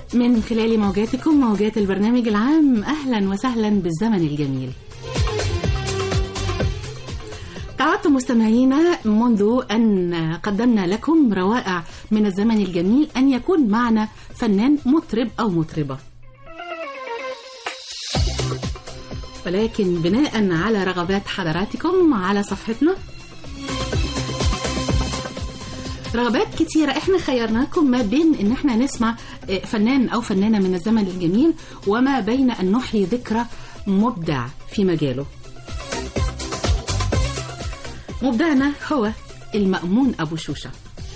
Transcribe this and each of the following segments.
من خلال موجاتكم موجات البرنامج العام أهلا وسهلا بالزمن الجميل تعودتم مستمعينا منذ أن قدمنا لكم روائع من الزمن الجميل أن يكون معنا فنان مطرب أو مطربة ولكن بناء على رغبات حضراتكم على صفحتنا رغبات كتيرة احنا خيرناكم ما بين ان احنا نسمع فنان او فنانة من الزمن الجميل وما بين ان نحيي ذكرى مبدع في مجاله مبدعنا هو المأمون أبو شوشة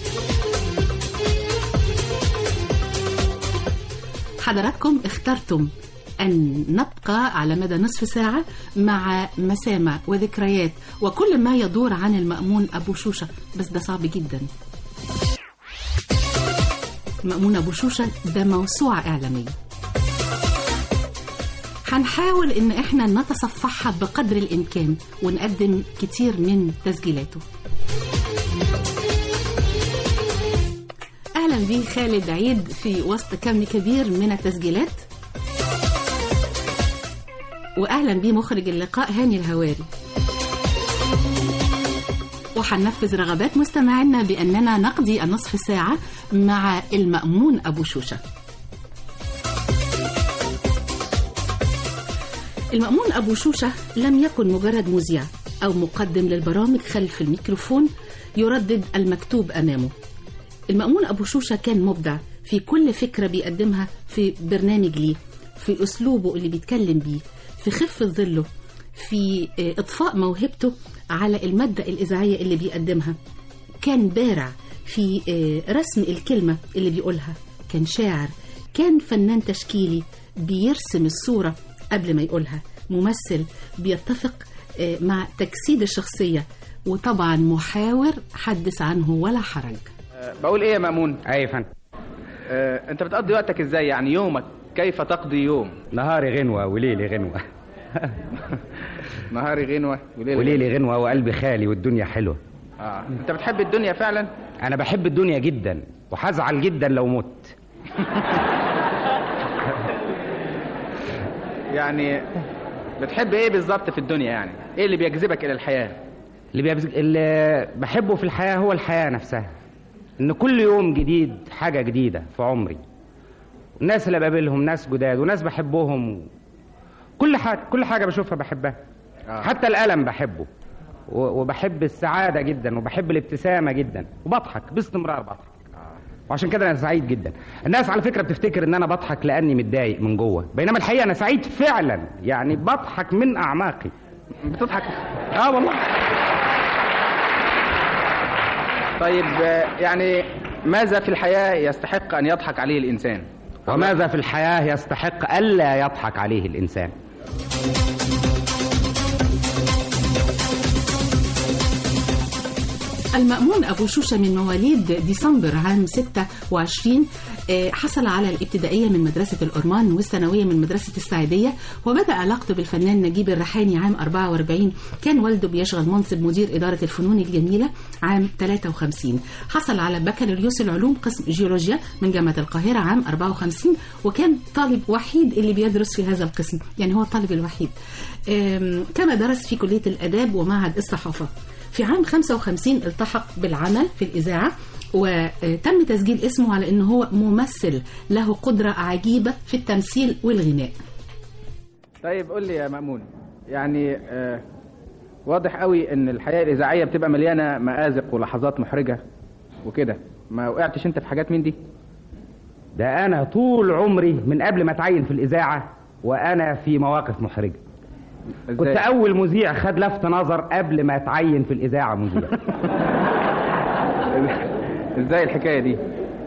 حضراتكم اخترتم أن نبقى على مدى نصف ساعة مع مسامع وذكريات وكل ما يدور عن المأمون أبو شوشة بس ده صعب جدا المأمون أبو شوشة ده موسوعة إعلامية هنحاول ان احنا نتصفحها بقدر الامكان ونقدم كتير من تسجيلاته اهلا بيه خالد عيد في وسط كم كبير من التسجيلات واهلا بيه مخرج اللقاء هاني الهواري وهننفذ رغبات مستمعينا باننا نقضي النصف ساعه مع المامون ابو شوشه المأمون أبو شوشة لم يكن مجرد مذيع أو مقدم للبرامج خلف الميكروفون يردد المكتوب أمامه المأمون أبو شوشة كان مبدع في كل فكرة بيقدمها في برنامج ليه في أسلوبه اللي بيتكلم بيه في خفة ظله في إطفاء موهبته على المادة الإذاعية اللي بيقدمها كان بارع في رسم الكلمة اللي بيقولها كان شاعر كان فنان تشكيلي بيرسم الصورة قبل ما يقولها ممثل بيتفق مع تجسيد الشخصية وطبعا محاور حدث عنه ولا حرج بقول ايه يا مأمون اي يا فندم آه، انت بتقضي وقتك ازاي يعني يومك كيف تقضي يوم نهاري غنوة وليلي غنوة نهاري غنوة وليلي وليلي غنوة وقلبي خالي والدنيا حلوة آه. انت بتحب الدنيا فعلا أنا بحب الدنيا جدا وهزعل جدا لو مت يعني بتحب ايه بالظبط في الدنيا يعني ايه اللي بيجذبك الى الحياة اللي, بيبز... اللي بحبه في الحياة هو الحياة نفسها إن كل يوم جديد حاجة جديدة في عمري الناس اللي بقابلهم ناس جداد وناس بحبهم كل حاجة كل حاجة بشوفها بحبها آه. حتى الألم بحبه و- وبحب السعادة جدا وبحب الابتسامة جدا وبضحك باستمرار بضحك وعشان كده انا سعيد جدا الناس على فكره بتفتكر ان انا بضحك لاني متضايق من جوه بينما الحقيقه انا سعيد فعلا يعني بضحك من اعماقي بتضحك اه والله طيب آه، يعني ماذا في الحياة يستحق ان يضحك عليه الانسان وماذا في الحياه يستحق الا يضحك عليه الانسان المأمون أبو شوشة من مواليد ديسمبر عام 26 آه، حصل على الابتدائية من مدرسة الأرمان والثانوية من مدرسة السعيدية وبدأ علاقته بالفنان نجيب الريحاني عام 44 كان والده بيشغل منصب مدير إدارة الفنون الجميلة عام 53 حصل على بكالوريوس العلوم قسم جيولوجيا من جامعة القاهرة عام 54 وكان طالب وحيد اللي بيدرس في هذا القسم يعني هو الطالب الوحيد آم، كما درس في كلية الآداب ومعهد الصحافة في عام 55 التحق بالعمل في الإذاعة وتم تسجيل اسمه على أنه هو ممثل له قدرة عجيبة في التمثيل والغناء طيب قول لي يا مأمون يعني آه واضح قوي ان الحياة الإذاعية بتبقى مليانة مآزق ولحظات محرجة وكده ما وقعتش انت في حاجات من دي ده انا طول عمري من قبل ما اتعين في الاذاعه وانا في مواقف محرجه كنت ازاي اول مذيع خد لفت نظر قبل ما اتعين في الاذاعه مذيع ازاي الحكاية دي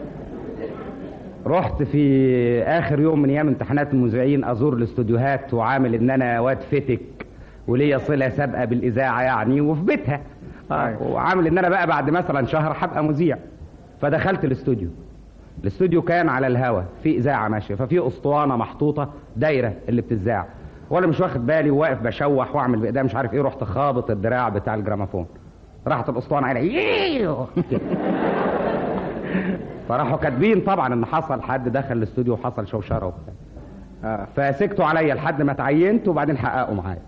رحت في اخر يوم من ايام امتحانات المذيعين ازور الاستوديوهات وعامل ان انا واد فتك وليا صله سابقه بالاذاعه يعني وفي بيتها أيوة. وعامل ان انا بقى بعد مثلا شهر هبقى مذيع فدخلت الاستوديو الاستوديو كان على الهوا في اذاعه ماشيه ففي اسطوانه محطوطه دايره اللي بتذاع وانا مش واخد بالي وواقف بشوح واعمل بايديا مش عارف ايه رحت خابط الدراع بتاع الجراموفون راحت الاسطوانه على فراحوا كاتبين طبعا ان حصل حد دخل الاستوديو وحصل شوشره وبتاع اه فسكتوا عليا لحد ما اتعينت وبعدين حققوا معايا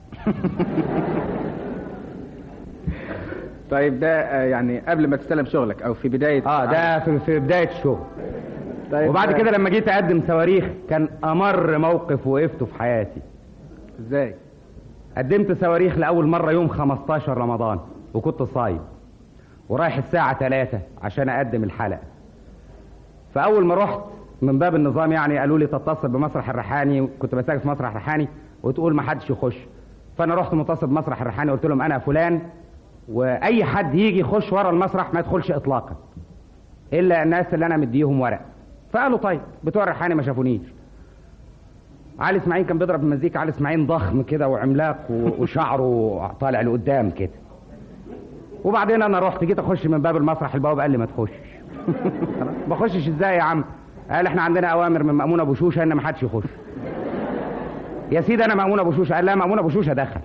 طيب ده آه، يعني قبل ما تستلم شغلك او في بدايه اه ده في, في بدايه الشغل طيب وبعد آه، كده لما جيت اقدم صواريخ كان امر موقف وقفته في حياتي ازاي قدمت صواريخ لاول مره يوم 15 رمضان وكنت صايم ورايح الساعه 3 عشان اقدم الحلقه فاول ما رحت من باب النظام يعني قالوا لي تتصل بمسرح الريحاني كنت بسجل في مسرح الريحاني وتقول ما حدش يخش فانا رحت متصل بمسرح الريحاني قلت لهم انا فلان واي حد يجي يخش ورا المسرح ما يدخلش اطلاقا الا الناس اللي انا مديهم ورق فقالوا طيب بتوع الريحاني ما شافونيش علي اسماعيل كان بيضرب المزيكا علي اسماعيل ضخم كده وعملاق و- وشعره طالع لقدام كده وبعدين انا رحت جيت اخش من باب المسرح البواب قال لي ما تخشش خلاص، ما اخشش ازاي يا عم قال احنا عندنا اوامر من مامون ابو شوشه ان ما حدش يخش يا سيدي انا مامون ابو شوشه قال لا مامون ابو شوشه دخل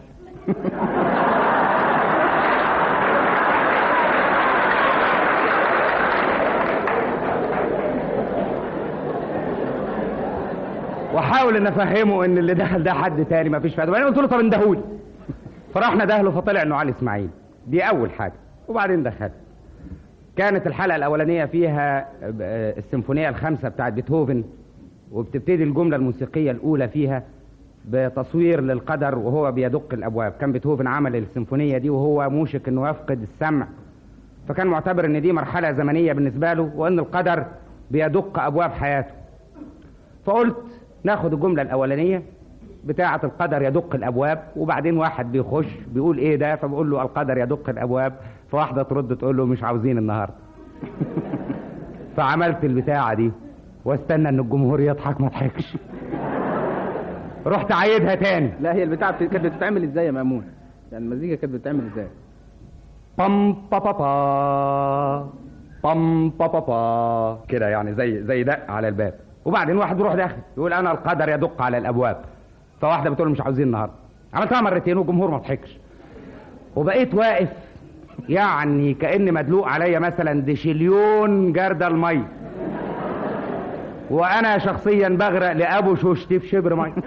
واحاول ان افهمه ان اللي دخل ده حد تاني ما فيش فايده بعدين قلت له طب اندهولي فرحنا دهله فطلع انه علي اسماعيل دي اول حاجه وبعدين دخلت كانت الحلقه الاولانيه فيها آه، السيمفونيه الخامسه بتاعت بيتهوفن وبتبتدي الجمله الموسيقيه الاولى فيها بتصوير للقدر وهو بيدق الابواب كان بيتهوفن عمل السيمفونيه دي وهو موشك انه يفقد السمع فكان معتبر ان دي مرحله زمنيه بالنسبه له وان القدر بيدق ابواب حياته فقلت ناخد الجملة الأولانية بتاعة القدر يدق الأبواب وبعدين واحد بيخش بيقول إيه ده فبقول له القدر يدق الأبواب فواحدة ترد تقول له مش عاوزين النهاردة فعملت البتاعة دي واستنى إن الجمهور يضحك ما ضحكش رحت عايدها تاني لا هي البتاعه بت- كانت بتتعمل ازاي يا مامون يعني المزيكا كانت بتتعمل ازاي بام با با با بام با با با كده يعني زي زي دق على الباب وبعدين واحد يروح داخل يقول انا القدر يدق على الابواب فواحده بتقول مش عاوزين النهارده عملتها مرتين والجمهور ما ضحكش وبقيت واقف يعني كاني مدلوق عليا مثلا دشليون جردل المي وانا شخصيا بغرق لابو شوشتي في شبر مي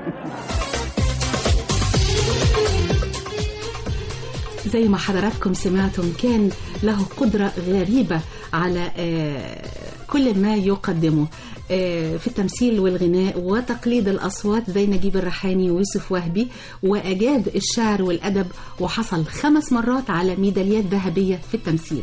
زي ما حضراتكم سمعتم كان له قدرة غريبة على آه، كل ما يقدمه آه، في التمثيل والغناء وتقليد الأصوات زي نجيب الريحاني ويوسف وهبي وأجاد الشعر والأدب وحصل خمس مرات على ميداليات ذهبية في التمثيل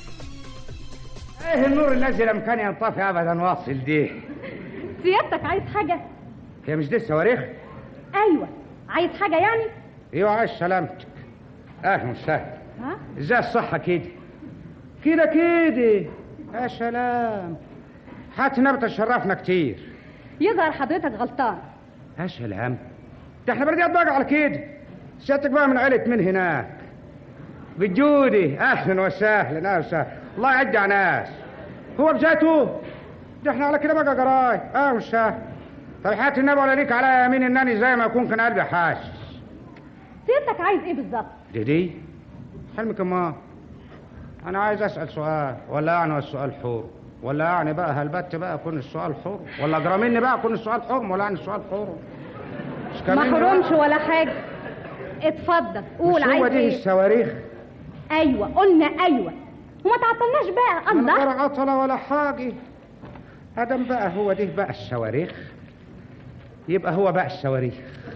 ايه النور الذي لم كان ينطفي ابدا واصل دي سيادتك عايز حاجة؟ هي مش دي الصواريخ أيوة عايز حاجة يعني؟ ايوه عايش سلامتك اهلا وسهلا ها؟ ازاي الصحة كده كده كده يا سلام حياتنا بتشرفنا كتير يظهر حضرتك غلطان يا سلام ده احنا برديات بقى على كده سيادتك بقى من عيلة من هناك بالجودي اهلا وسهلا اهلا وسهلا الله يعدي ناس هو بذاته ده احنا على كده بقى جراي اهلا وسهلا طب حياة النبي ولا ليك على يمين انني زي ما يكون كان قلبي حاسس سيادتك عايز إيه بالظبط؟ دي دي حلمي كمان انا عايز اسال سؤال ولا يعني السؤال حر ولا يعني بقى هلبت بقى يكون السؤال حر ولا اجرى مني بقى يكون السؤال حر ولا يعني السؤال حر مش ما كمان حرمش ولا حاجة اتفضل قول مش هو عايز دي إيه؟ الصواريخ أيوة قلنا أيوة وما تعطلناش بقى من الله غير عطلة ولا حاجة ادم بقى هو ده بقى الصواريخ يبقى هو بقى الصواريخ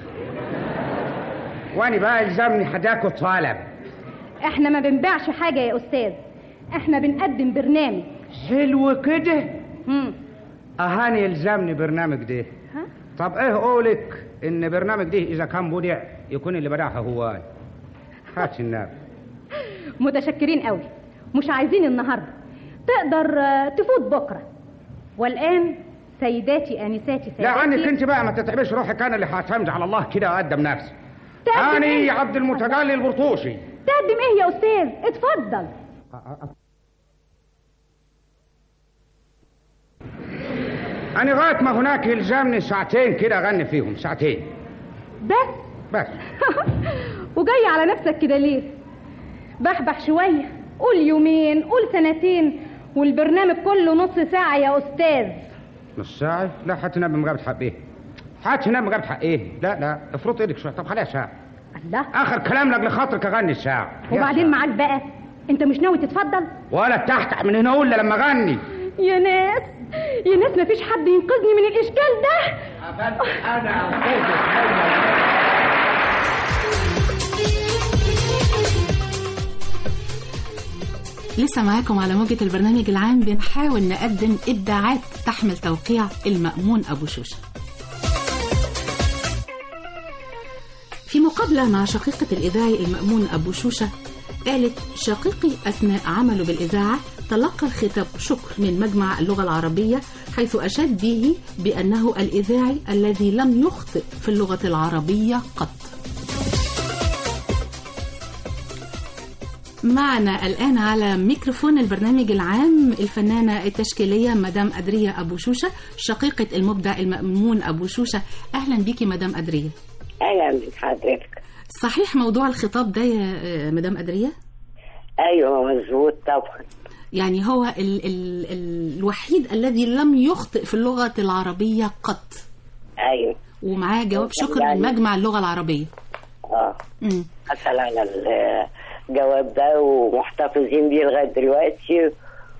وانا بقى يلزمني حداكوا طالب احنا ما بنبيعش حاجة يا أستاذ احنا بنقدم برنامج حلو كده مم. اهاني يلزمني برنامج ده ها؟ طب ايه قولك ان برنامج ده اذا كان بدع يكون اللي بدعها هو أنا. هات النبي متشكرين قوي مش عايزين النهاردة تقدر آه، تفوت بكرة والآن سيداتي آنساتي سيداتي لا عنك انت بقى ما تتعبش روحك انا اللي هعتمد على الله كده واقدم نفسي تقدم اني إيه؟ عبد المتجلي البرطوشي تقدم ايه يا أستاذ اتفضل انا لغايه ما هناك يلزمني ساعتين كده اغني فيهم ساعتين بس بس وجاي على نفسك كده ليه بحبح شوية قول يومين قول سنتين والبرنامج كله نص ساعة يا أستاذ نص ساعة لا حتى نام من غير حق ايه حتى نام من غير حق ايه لا لا افرط ايدك شوية طب خليها ساعة الله اخر كلام لك لخاطرك اغني الساعة يا وبعدين ساعة. معاك بقى انت مش ناوي تتفضل ولا تحت من هنا اقول لما اغني يا ناس يا ناس مفيش حد ينقذني من الإشكال ده لسه معاكم على موجة البرنامج العام بنحاول نقدم إبداعات تحمل توقيع المأمون أبو شوشة في مقابلة مع شقيقة الإذاعي المأمون أبو شوشة قالت شقيقي أثناء عمله بالإذاعة تلقى الخطاب شكر من مجمع اللغة العربية حيث أشاد به بأنه الإذاعي الذي لم يخطئ في اللغة العربية قط معنا الآن على ميكروفون البرنامج العام الفنانة التشكيلية مدام أدرية أبو شوشة شقيقة المبدع المأمون أبو شوشة أهلا بيكي مدام أدرية اهلا بحضرتك صحيح موضوع الخطاب ده يا آه، مدام أدرية ايوه مظبوط طبعا يعني هو ال ال ال الوحيد الذي لم يخطئ في اللغة العربية قط ايوه ومعاه جواب شكر من مجمع اللغة العربية اه مم. حصل على الجواب ده ومحتفظين بيه لغايه دلوقتي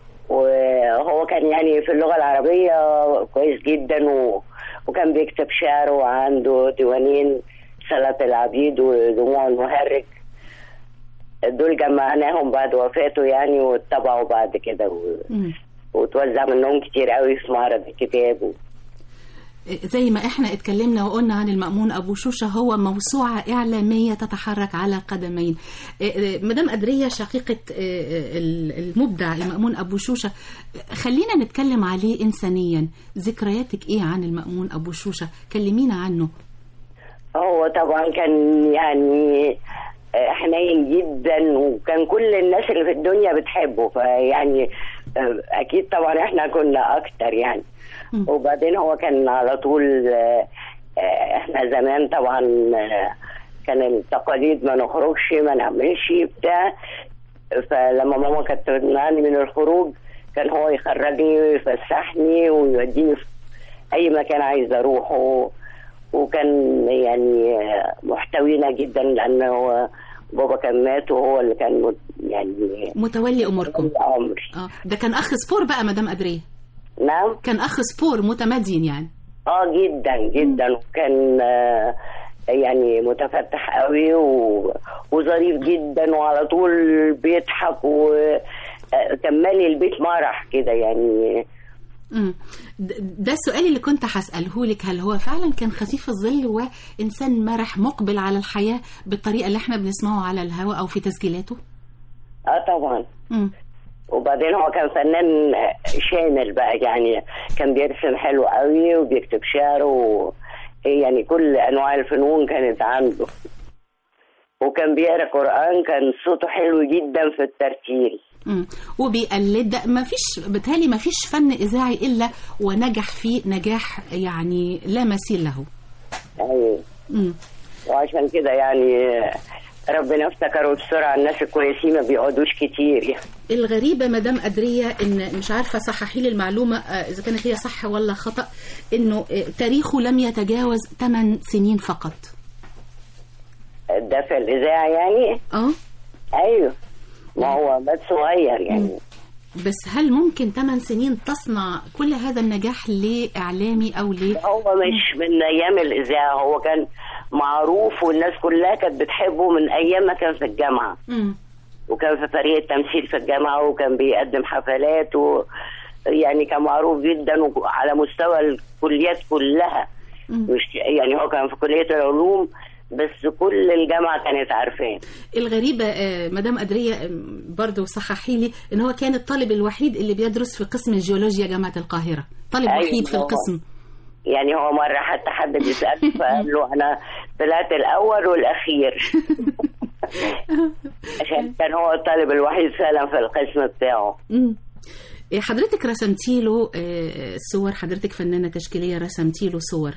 وهو كان يعني في اللغه العربيه كويس جدا و... وكان بيكتب شعر وعنده ديوانين صلاة العبيد ودموع المهرج دول جمعناهم بعد وفاته يعني واتبعوا بعد كده و... مم. وتوزع منهم كتير قوي في معرض الكتاب و... زي ما احنا اتكلمنا وقلنا عن المأمون أبو شوشة هو موسوعة إعلامية تتحرك على قدمين إيه إيه مدام أدرية شقيقة إيه ال- المبدع المأمون أبو شوشة خلينا نتكلم عليه إنسانيا ذكرياتك إيه عن المأمون أبو شوشة كلمينا عنه هو طبعا كان يعني آه، حنين جدا وكان كل الناس اللي في الدنيا بتحبه فيعني آه، اكيد طبعا احنا كنا اكتر يعني مم. وبعدين هو كان على طول آه، آه، احنا زمان طبعا آه، كان التقاليد ما نخرجش ما نعملش بتاع فلما ماما كانت تمنعني من الخروج كان هو يخرجني ويفسحني ويوديني في اي مكان عايز اروحه وكان يعني محتوينا جدا لان هو بابا كان مات وهو اللي كان مت- يعني متولي أموركم الامر آه ده كان أخ سبور بقى مدام أدرية نعم كان أخ سبور متمدين يعني اه جدا جدا وكان آه، يعني متفتح قوي و... وظريف جدا وعلى طول بيضحك وكان مالي البيت مرح كده يعني مم. د- ده السؤال اللي كنت هسأله لك هل هو فعلا كان خفيف الظل وإنسان مرح مقبل على الحياة بالطريقة اللي احنا بنسمعه على الهواء أو في تسجيلاته؟ اه طبعا مم. وبعدين هو كان فنان شامل بقى يعني كان بيرسم حلو قوي وبيكتب شعر و يعني كل انواع الفنون كانت عنده وكان بيقرا قران كان صوته حلو جدا في الترتيل مم. وبيقلد ما فيش بتهيألي ما فيش فن إذاعي إلا ونجح فيه نجاح يعني لا مثيل له يعني مم. وعشان كده يعني ربنا افتكره بسرعه الناس الكويسين ما بيقعدوش كتير يعني الغريبة مدام أدرية إن مش عارفة صححي لي المعلومة آه، إذا كانت هي صح ولا خطأ إنه آه، تاريخه لم يتجاوز 8 سنين فقط ده في الاذاعه يعني اه ايوه ما هو مات صغير يعني بس هل ممكن 8 سنين تصنع كل هذا النجاح لإعلامي أو ل هو مش من ايام الاذاعه هو كان معروف والناس كلها كانت بتحبه من ايام ما كان في الجامعه مم. وكان في فريق التمثيل في الجامعه وكان بيقدم حفلات و يعني كان معروف جدا على مستوى الكليات كلها مم. مش يعني هو كان في كليه العلوم بس كل الجامعه كانت عارفاه الغريبة آه، مدام أدرية آه، برضو صححي لي إن هو كان الطالب الوحيد اللي بيدرس في قسم الجيولوجيا جامعة القاهرة طالب أيوة، وحيد في هو. القسم يعني هو مره حتى حد بيساله فقال له انا طلعت الاول والاخير عشان كان هو الطالب الوحيد فعلا في القسم بتاعه مم. إيه، حضرتك رسمتي له آه، صور حضرتك فنانة تشكيلية رسمتي له صور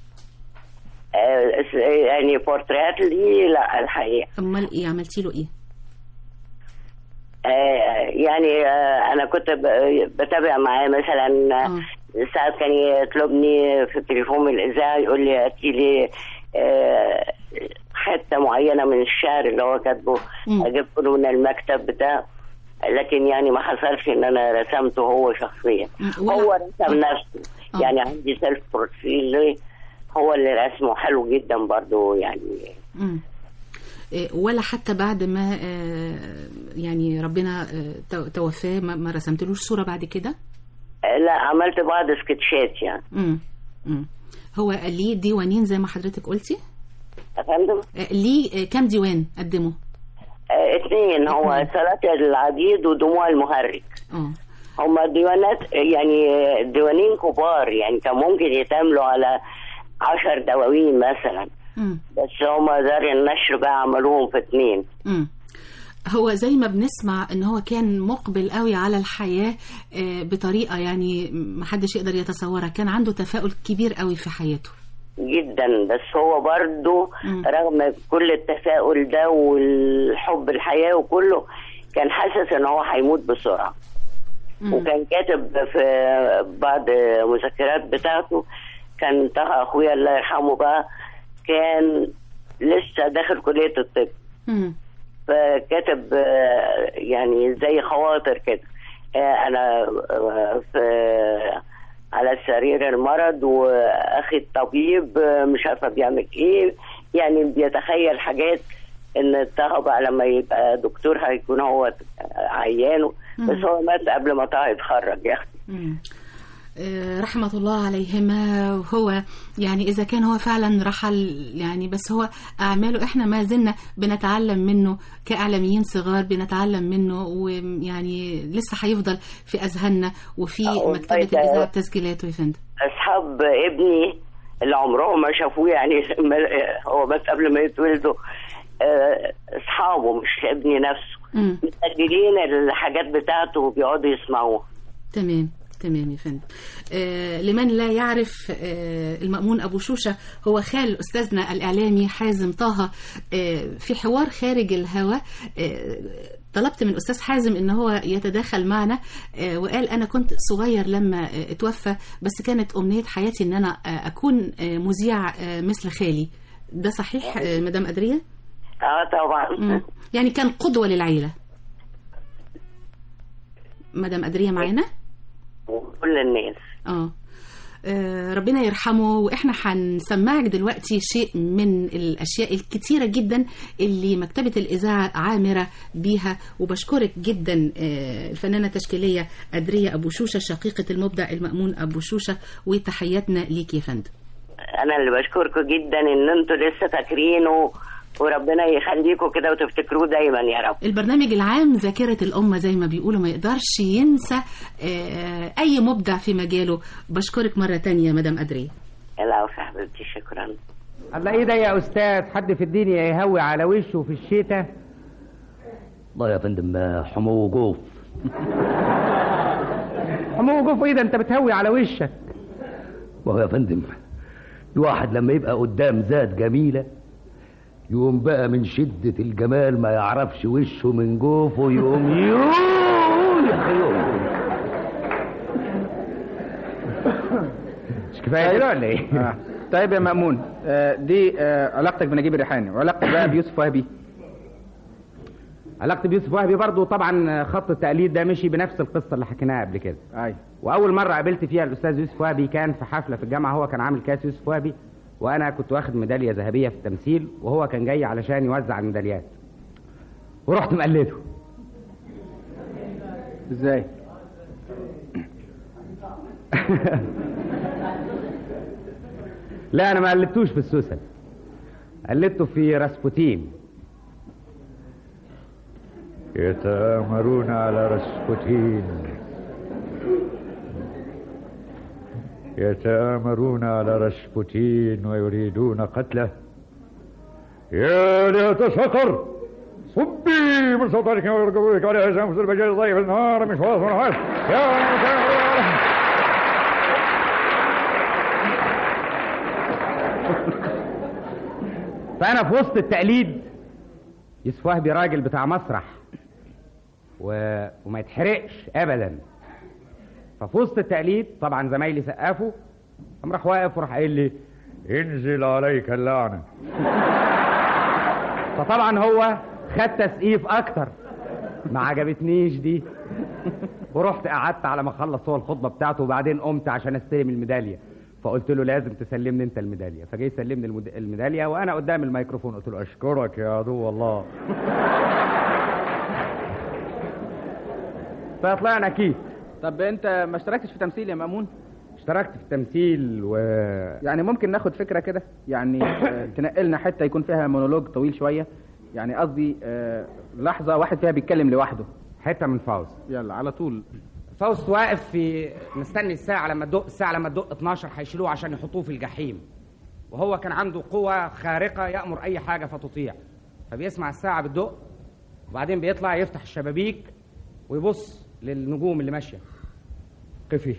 آه، يعني بورتريات لي لا الحقيقه أمال إيه عملتي له إيه؟ آه، يعني آه، انا كنت ب- بتابع معاه مثلا آه. ساعات كان يطلبني في التليفون من الاذاعه يقول لي هاتي لي آه، حته معينه من الشعر اللي هو كاتبه مم. اجيب له من المكتب بتاع لكن يعني ما حصلش ان انا رسمته هو شخصيا مم. ولا- هو رسم نفسه آه. يعني عندي سيلف بروفيل هو اللي رسمه حلو جدا برضو يعني مم. إيه، ولا حتى بعد ما آه، يعني ربنا آه، تو- توفاه ما ما رسمتلوش صورة بعد كده آه، لا عملت بعض سكتشات يعني مم. مم. هو ليه ديوانين زي ما حضرتك قلتي يا فندم آه، ليه آه، كام ديوان قدمه آه، اثنين هو اثنين. صلاة العديد ودموع المهرج اه هما ديوانات يعني ديوانين كبار يعني كان ممكن يتعملوا على عشر دواوين مثلا مم. بس هما دار النشر بقى عملوهم في اتنين مم. هو زي ما بنسمع ان هو كان مقبل قوي على الحياة آه، بطريقة يعني محدش يقدر يتصورها كان عنده تفاؤل كبير قوي في حياته جدا بس هو برضو مم. رغم كل التفاؤل ده والحب الحياة وكله كان حاسس ان هو هيموت بسرعة مم. وكان كاتب في بعض مذكرات بتاعته كان طه اخويا الله يرحمه بقى كان لسه داخل كلية الطب مم. فكتب آه، يعني زي خواطر كده آه، انا آه، في على سرير المرض واخي الطبيب آه، مش عارفه بيعمل ايه يعني بيتخيل حاجات ان طه بقى لما يبقى دكتور هيكون هو عيانه بس هو مات قبل ما طه يتخرج يا اختي مم. آه، رحمة الله عليهما وهو يعني إذا كان هو فعلا رحل يعني بس هو أعماله إحنا ما زلنا بنتعلم منه كإعلاميين صغار بنتعلم منه ويعني لسه هيفضل في أذهاننا وفي آه، مكتبة والله ده- الإذاعة بتسجيلاته يا فندم اصحاب ابني اللي عمرهم ما شافوه يعني ما- هو بس قبل ما يتولدوا آه، اصحابه مش ابني نفسه مم. مسجلين الحاجات بتاعته وبيقعدوا يسمعوها تمام تمام يا فندم آه لمن لا يعرف آه المأمون أبو شوشة هو خال أستاذنا الإعلامي حازم طه آه في حوار خارج الهواء آه طلبت من أستاذ حازم إن هو يتداخل معنا آه وقال أنا كنت صغير لما آه اتوفى بس كانت أمنية حياتي إن أنا آه أكون آه مذيع آه مثل خالي ده صحيح آه مدام أدرية؟ اه طبعا مم. يعني كان قدوة للعيلة مدام أدرية معانا؟ وكل الناس اه آه، ربنا يرحمه واحنا هنسمعك دلوقتي شيء من الاشياء الكتيره جدا اللي مكتبه الاذاعه عامره بيها وبشكرك جدا آه، الفنانه التشكيليه ادريه ابو شوشه شقيقه المبدع المامون ابو شوشه وتحياتنا ليك يا فندم انا اللي بشكركم جدا ان انتوا لسه فاكرينه وربنا يخليكم كده وتفتكروه دايما يا رب البرنامج العام ذاكره الامه زي ما بيقولوا ما يقدرش ينسى آه، اي مبدع في مجاله بشكرك مره تانية مدام ادريه العفو يا حبيبتي شكرا الله ايه ده يا استاذ حد في الدنيا يهوي على وشه في الشتاء والله يا فندم آه، حمو وجوف حمو جوف ايه ده انت بتهوي على وشك وهو يا فندم الواحد لما يبقى قدام ذات جميلة يقوم بقى من شدة الجمال ما يعرفش وشه من جوفه يقوم يقول يا أخي يقوم. مش كفايه كده ولا ايه؟ آه. طيب يا مأمون آه دي آه علاقتك بنجيب الريحاني وعلاقتك بقى بيوسف وهبي علاقتي بيوسف وهبي برضه طبعا خط التقليد ده مشي بنفس القصه اللي حكيناها قبل كده اي واول مره قابلت فيها الاستاذ يوسف وهبي كان في حفله في الجامعه هو كان عامل كاس يوسف وهبي وانا كنت واخد ميداليه ذهبيه في التمثيل وهو كان جاي علشان يوزع الميداليات ورحت مقلده ازاي لا انا ما قلدتوش في السوسن قلدته في راسبوتين يتآمرون على رسبوتين يتآمرون على رسبوتين ويريدون قتله يا ليت سقر صبي من صوتك ويرقبوك على هزام في البجال ضيف النار مش واصل ونحاس يا مساء فانا في وسط التقليد يوسف وهبي راجل بتاع مسرح و... وما يتحرقش ابدا ففي وسط التقليد طبعا زمايلي سقفوا قام راح واقف وراح قايل لي انزل عليك اللعنة فطبعا هو خد تسقيف اكتر ما عجبتنيش دي ورحت قعدت على ما خلص هو الخطبه بتاعته وبعدين قمت عشان استلم الميداليه فقلت له لازم تسلمني انت الميداليه فجاي يسلمني المد... الميداليه وانا قدام الميكروفون قلت له اشكرك يا عدو الله فطلعنا كيف طب انت ما اشتركتش في تمثيل يا مأمون اشتركت في التمثيل و يعني ممكن ناخد فكره كده يعني آه، تنقلنا حته يكون فيها مونولوج طويل شويه يعني قصدي آه، لحظه واحد فيها بيتكلم لوحده حته من فاوست يلا على طول فاوست واقف في مستني الساعة لما تدق الساعة لما تدق 12 هيشيلوه عشان يحطوه في الجحيم وهو كان عنده قوة خارقة يأمر أي حاجة فتطيع فبيسمع الساعة بتدق وبعدين بيطلع يفتح الشبابيك ويبص للنجوم اللي ماشية قفي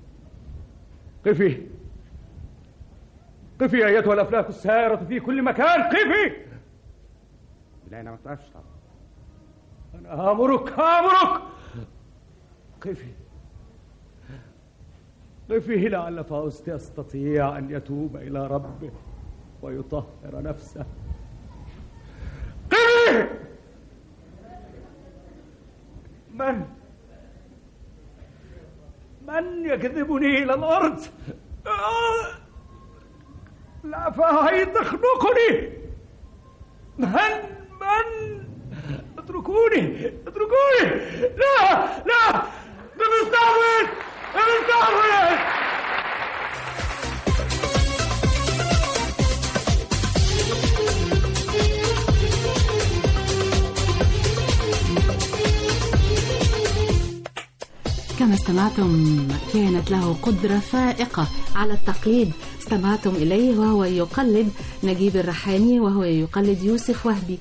قفي قفي ايتها الافلاك السائرة في كل مكان قفي لا أنا ما توقفش طبعا انا امرك امرك قفي قفي لعل فاوست يستطيع ان يتوب الى ربه ويطهر نفسه قفي من من يكذبني الى الارض آه! لا فهي تخنقني من من اتركوني اتركوني لا لا بمستعمل بمستعمل كما استمعتم كانت له قدرة فائقة على التقليد استمعتم إليه وهو يقلد نجيب الريحاني وهو يقلد يوسف وهبي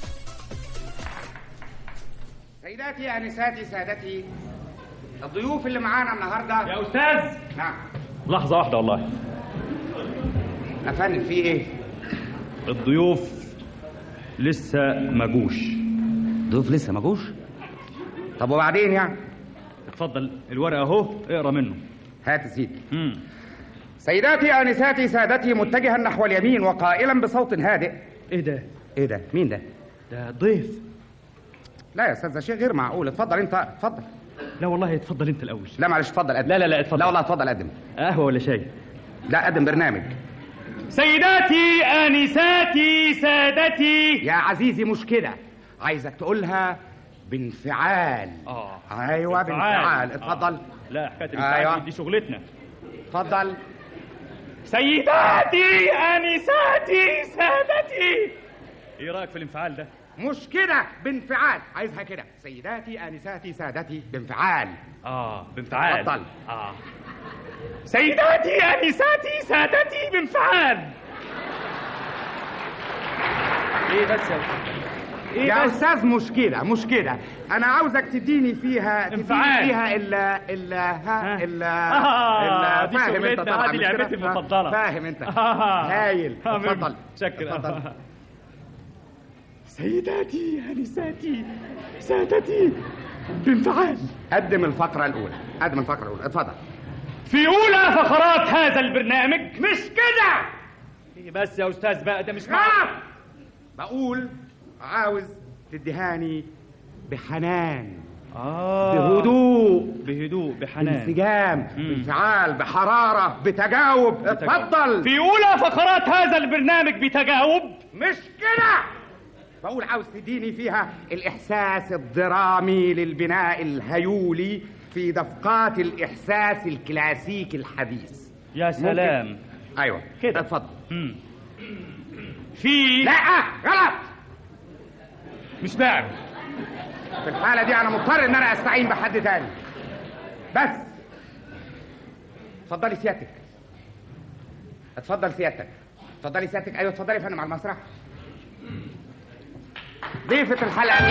سيداتي أنساتي سادتي الضيوف اللي معانا النهاردة يا استاذ نعم لحظة واحدة والله يا فندم في إيه؟ الضيوف لسه ما جوش ضيوف لسه ما جوش طب وبعدين يعني اتفضل الورقة اهو اقرا منه هات يا سيدي مم. سيداتي آنساتي سادتي متجها نحو اليمين وقائلا بصوت هادئ ايه ده ايه ده مين ده ده ضيف لا يا استاذ ده شيء غير معقول اتفضل انت اتفضل لا والله اتفضل انت الاول لا معلش اتفضل قدم لا لا لا اتفضل لا والله اتفضل قدم قهوة ولا شاي لا قدم برنامج سيداتي آنساتي سادتي يا عزيزي مش كده عايزك تقولها بانفعال اه ايوه بانفعال اتفضل لا حكاية أيوة. الانفعال دي شغلتنا اتفضل سيداتي آنساتي سادتي ايه رأيك في الانفعال ده؟ مش كده بانفعال عايزها كده سيداتي انساتي سادتي بانفعال اه بانفعال اتفضل. اه سيداتي انساتي سادتي بانفعال ايه بس يا ايه يا بس استاذ مش كده مش كده انا عاوزك تديني فيها تديني انفعال. فيها ال ال ها ال آه، ال دي فاهم انت شغلتنا، طبعا هذه مش كده؟ لعبتي المفضلة. فاهم انت آه. هايل آه، اتفضل شكرا اتفضل سيداتي انساتي سادتي بانفعال قدم الفقره الاولى قدم الفقره الاولى اتفضل في اولى فقرات هذا البرنامج مش كده ايه بس يا استاذ بقى ده مش معقول آه. بقول عاوز تديهاني بحنان آه. بهدوء بهدوء بحنان بانسجام بانفعال بحراره بتجاوب اتفضل في اولى فقرات هذا البرنامج بتجاوب مش كده بقول عاوز تديني فيها الإحساس الدرامي للبناء الهيولي في دفقات الإحساس الكلاسيكي الحديث يا سلام أيوة كده. اتفضل مم. في لا غلط مش لاعب في الحالة دي أنا مضطر إن أنا أستعين بحد تاني بس اتفضلي سيادتك اتفضل سيادتك اتفضلي سيادتك أيوة اتفضلي يا فندم على المسرح ضيفة الحلقة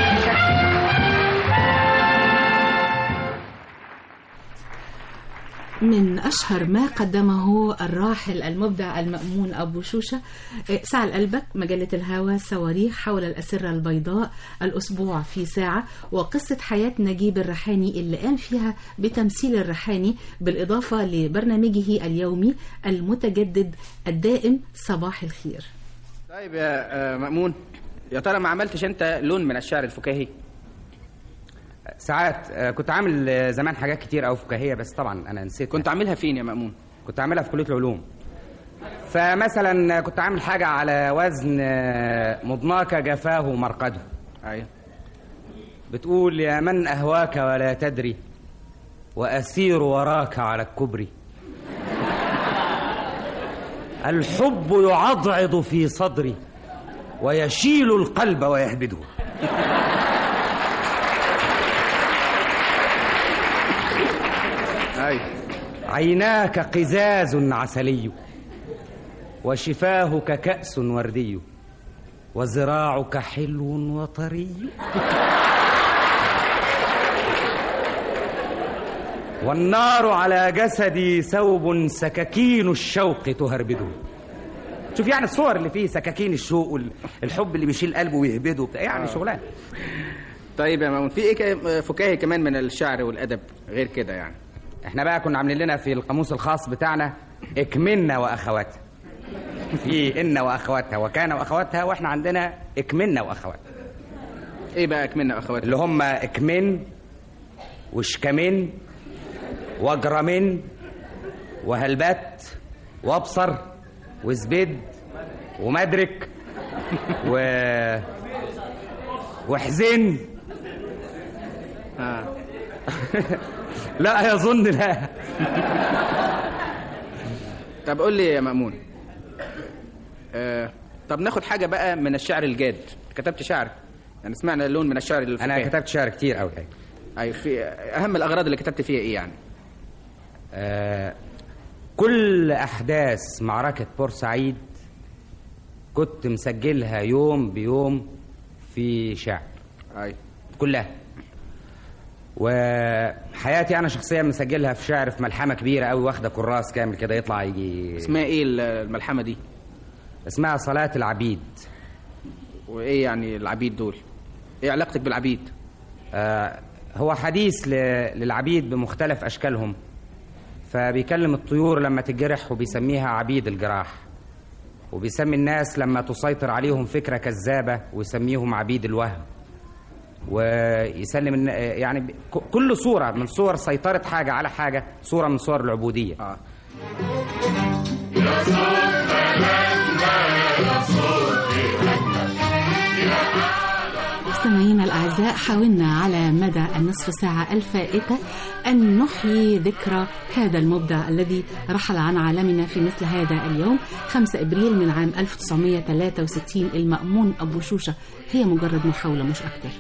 من أشهر ما قدمه الراحل المبدع المأمون أبو شوشة آه، ساعة قلبك مجلة الهوى صواريخ حول الأسرة البيضاء الأسبوع في ساعة وقصة حياة نجيب الريحاني اللي قام فيها بتمثيل الريحاني بالإضافة لبرنامجه اليومي المتجدد الدائم صباح الخير طيب يا آه، مأمون يا ترى ما عملتش انت لون من الشعر الفكاهي ساعات آه، كنت عامل آه، زمان حاجات كتير أوي فكاهية بس طبعا أنا نسيت كنت عاملها فين يا مأمون كنت عاملها في كلية العلوم فمثلا كنت عامل حاجة على وزن آه، مضناك جفاه مرقده ايوه بتقول يا من أهواك ولا تدري وأسير وراك على الكبر الحب يعضعض في صدري ويشيل القلب ويهبده ايوه عيناك قزاز عسلي وشفاهك كأس وردي وزراعك حلو وطري والنار على جسدي ثوب سكاكين الشوق تهربده شوف يعني الصور اللي فيه سكاكين الشوق والحب اللي بيشيل قلبه ويهبده بتاع يعني شغلان طيب يا مأمون في ايه ك- فكاهي كمان من الشعر والادب غير كده يعني احنا بقى كنا عاملين لنا في القاموس الخاص بتاعنا اكملنا واخواتها في ان واخواتها وكان واخواتها واحنا عندنا اكملنا واخواتها ايه بقى اكملنا اخواتي اللي هم اكمن وشكمن وجرمن وهلبات وابصر وزبد ومدرك و وحزن آه. لا يظن لا طب قول لي يا مأمون آه. طب ناخد حاجة بقى من الشعر الجاد كتبت شعر يعني سمعنا لون من الشعر الفكاهي انا كتبت شعر كتير قوي ايوه في اهم الاغراض اللي كتبت فيها ايه يعني آه كل احداث معركه بورسعيد كنت مسجلها يوم بيوم في شعر ايوه كلها وحياتي انا شخصيا مسجلها في شعر في ملحمه كبيره قوي واخده كراس كامل كده يطلع يجي اسمها ايه الملحمة دي اسمها صلاه العبيد وايه يعني العبيد دول ايه علاقتك بالعبيد آه هو حديث ل- للعبيد بمختلف اشكالهم فبيكلم الطيور لما تتجرح وبيسميها عبيد الجراح وبيسمي الناس لما تسيطر عليهم فكره كذابه ويسميهم عبيد الوهم ويسلم الن- يعني ب- ك- كل صوره من صور سيطره حاجه على حاجه صوره من صور العبوديه اه مستمعينا الأعزاء حاولنا على مدى النصف ساعة الفائتة أن نحيي ذكرى هذا المبدع الذي رحل عن عالمنا في مثل هذا اليوم 5 إبريل من عام 1963 المأمون أبو شوشة هي مجرد محاولة مش أكتر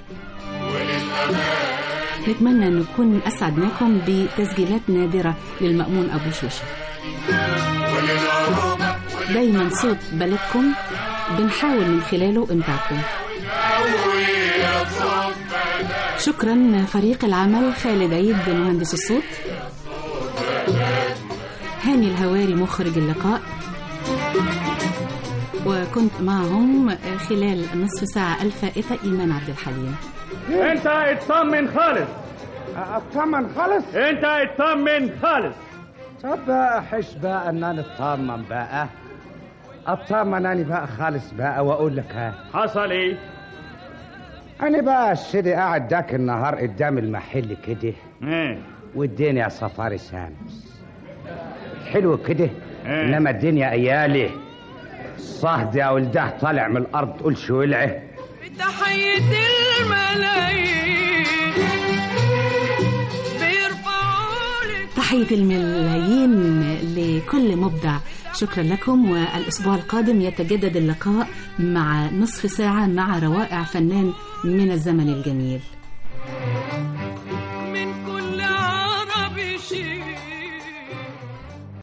نتمنى أن نكون أسعدناكم بتسجيلات نادرة للمأمون أبو شوشة دايما صوت بلدكم بنحاول من خلاله إمتاعكم شكرا فريق العمل خالد عيد مهندس الصوت هاني الهواري مخرج اللقاء وكنت معهم خلال النصف ساعة الفائتة إيمان عبد الحليم انت اطمن خالص اطمن خالص انت اطمن خالص طب بقى حش بقى ان انا اطمن بقى اطمن انا بقى خالص بقى واقول لك ها حصل ايه انا بقى الشدي قاعد داك النهار قدام المحل كده ايه والدنيا صفار شمس حلو كده إيه. انما الدنيا ايالي صهد يا ولده طالع من الارض تقول شو ولعه بتحية الملايين بيرفعوا لك تحية الملايين لكل مبدع شكرا لكم والأسبوع القادم يتجدد اللقاء مع نصف ساعة مع روائع فنان من الزمن الجميل